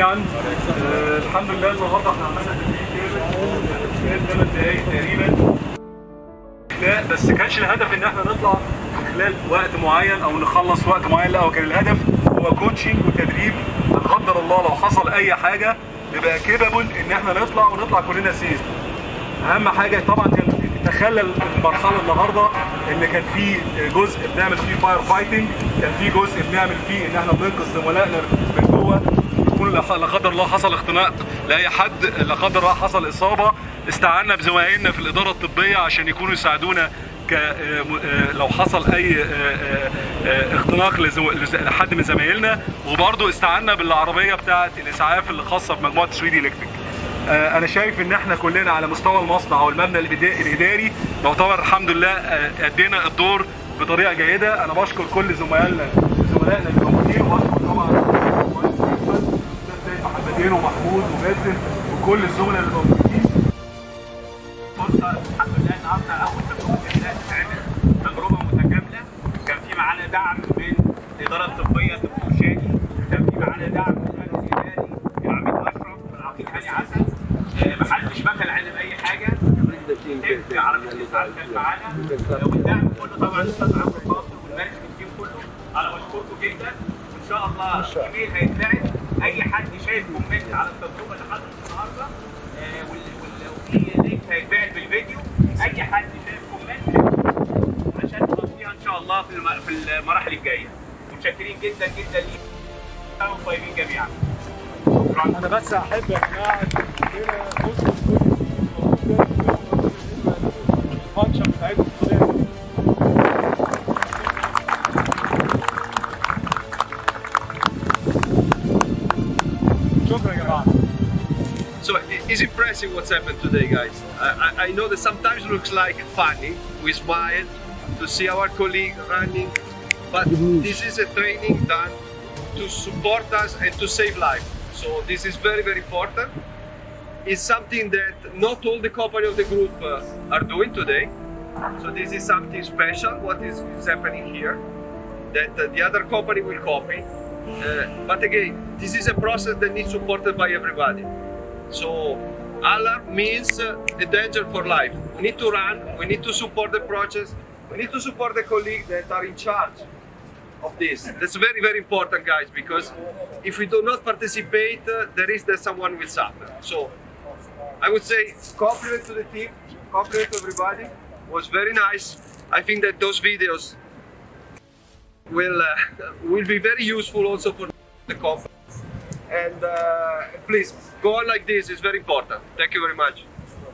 جميعا آه، الحمد لله النهارده احنا عملنا تدريب كامل خلال ثمان دقائق تقريبا لا بس كانش الهدف ان احنا نطلع في خلال وقت معين او نخلص وقت معين لا هو كان الهدف هو كوتشنج وتدريب لا قدر الله لو حصل اي حاجه نبقى كيبل ان احنا نطلع ونطلع كلنا سيف اهم حاجه طبعا كان تخلل المرحله النهارده ان كان في جزء بنعمل فيه فاير فايتنج كان في جزء بنعمل فيه ان احنا بننقذ زملائنا من جوه يكون لا لا قدر الله حصل اختناق لاي حد لا قدر الله حصل اصابه استعنا بزمايلنا في الاداره الطبيه عشان يكونوا يساعدونا ك لو حصل اي اختناق لزو- لز- لحد من زمايلنا وبرضه استعنا بالعربيه بتاعه الاسعاف اللي خاصه بمجموعه 3 دي الكتريك آه، انا شايف ان احنا كلنا على مستوى المصنع او المبنى الإدا- الاداري نعتبر الحمد لله آه، ادينا الدور بطريقه جيده انا بشكر كل زملائنا زملائنا اللي موجودين وبشكر طبعا المهندس احمد الاستاذ سيد محمدين ومحمود وباسم وكل الزملاء اللي موجودين فرصه الحمد لله النهارده اول تجربه جميله تتعمل تجربه متكامله كان في معانا دعم من الاداره الطبيه دكتور شادي كان في معانا دعم من المجلس الاداري العميد اشرف والعقيد هاني عسل آه، محدش بخل علم اي حاجه تيم عربيه الاسعاف كان معانا آه، والدعم كله طبعا الاستاذ عمرو الفاضل والمانجمنت تيم كله انا بشكركم جدا وان شاء الله ايميل هيتبعت اي حد شايف كومنت على التجربه اللي حصلت النهارده آه، وال- وال- وفي لينك هيتبعت بالفيديو اي حد شايف كومنت عشان نغطيها ان شاء الله في الم- في المراحل الجايه متشكرين جدا جدا ليكم وانتم طيبين جميعا شكرا انا بس احب يا جماعه هنا نص الفانكشن بتاعتهم ازاي شكرا يا جماعه So it- it's impressive what's happened today, guys. I, I- I know that sometimes it looks like funny. We smile to see our colleague running, but this is a training done to support us and to save life. So this is very, very important. It's something that not all the company of the group uh, are doing today. So this is something special. What is, is happening here that uh, the other company will copy. Uh, but again, this is a process that needs supported by everybody. So alarm means uh, a danger for life. We need to run, we need to support the process, we need to support the colleagues that are in charge of this. That's very, very important, guys, because if we do not participate, uh, there is that someone will suffer. So I would say compliment to the team, compliment to everybody. was very nice. I think that those videos will uh, will be very useful also for the company. And uh, please go on like this. It's very important. Thank you very much.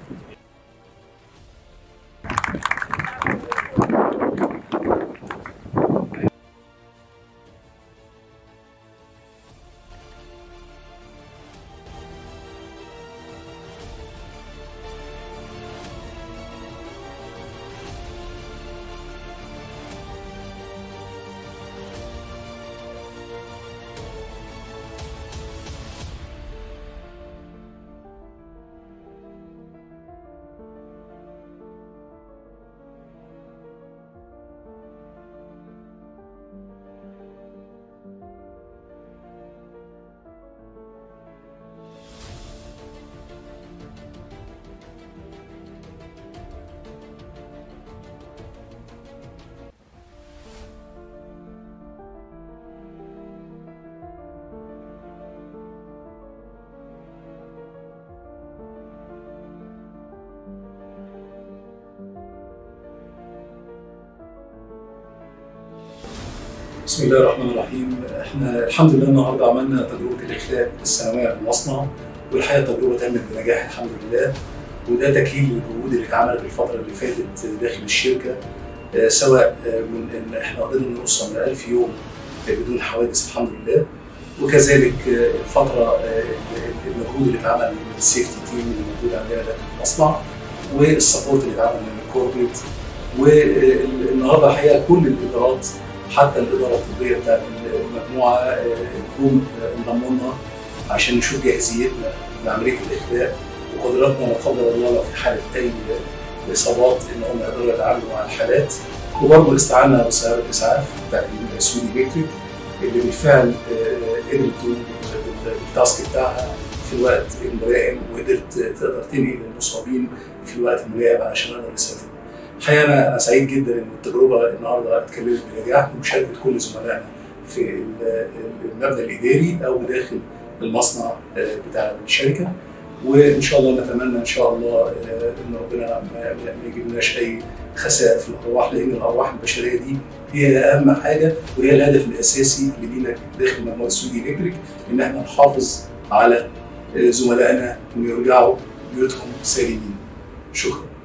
بسم الله الرحمن الرحيم احنا الحمد لله النهارده عملنا تجربه الاخلاء السنويه في المصنع والحقيقه التجربه تمت بنجاح الحمد لله وده تكليل للجهود اللي اتعملت الفتره اللي فاتت داخل الشركه آه، سواء آه، من ان احنا قدرنا نوصل ل 1000 يوم بدون حوادث الحمد لله وكذلك آه، الفتره آه، المجهود اللي اتعمل من السيفتي تيم اللي موجود عندنا داخل المصنع والسبورت اللي اتعمل من الكوربريت والنهارده الحقيقه كل الادارات حتى الاداره الطبيه بتاعت المجموعه آه، جم آه، انضموا لنا عشان نشوف جاهزيتنا لعمليه الاخلاء وقدراتنا لا قدر الله لو في حاله اي اصابات ان هم يقدروا يتعاملوا مع الحالات وبرضه استعنا بسياره اسعاف بتاعت السويدي بيكتريك اللي بالفعل آه، قدرت تقوم التاسك بتاعها في الوقت الملائم وقدرت تقدر تنقل المصابين في الوقت الملائم علشان نقدر نسافر. الحقيقه انا انا سعيد جدا ان التجربه النهارده اتكلمت بنجاح ومشاركه كل زملائنا في المبنى الاداري او داخل المصنع بتاع الشركه وان شاء الله نتمنى ان شاء الله ان ربنا ما يجيبناش اي خسائر في الارواح لان الارواح البشريه دي هي اهم حاجه وهي الهدف الاساسي اللي لينا داخل مجموعه السويدي الكتريك ان احنا نحافظ على زملائنا ان يرجعوا بيوتهم سالمين شكرا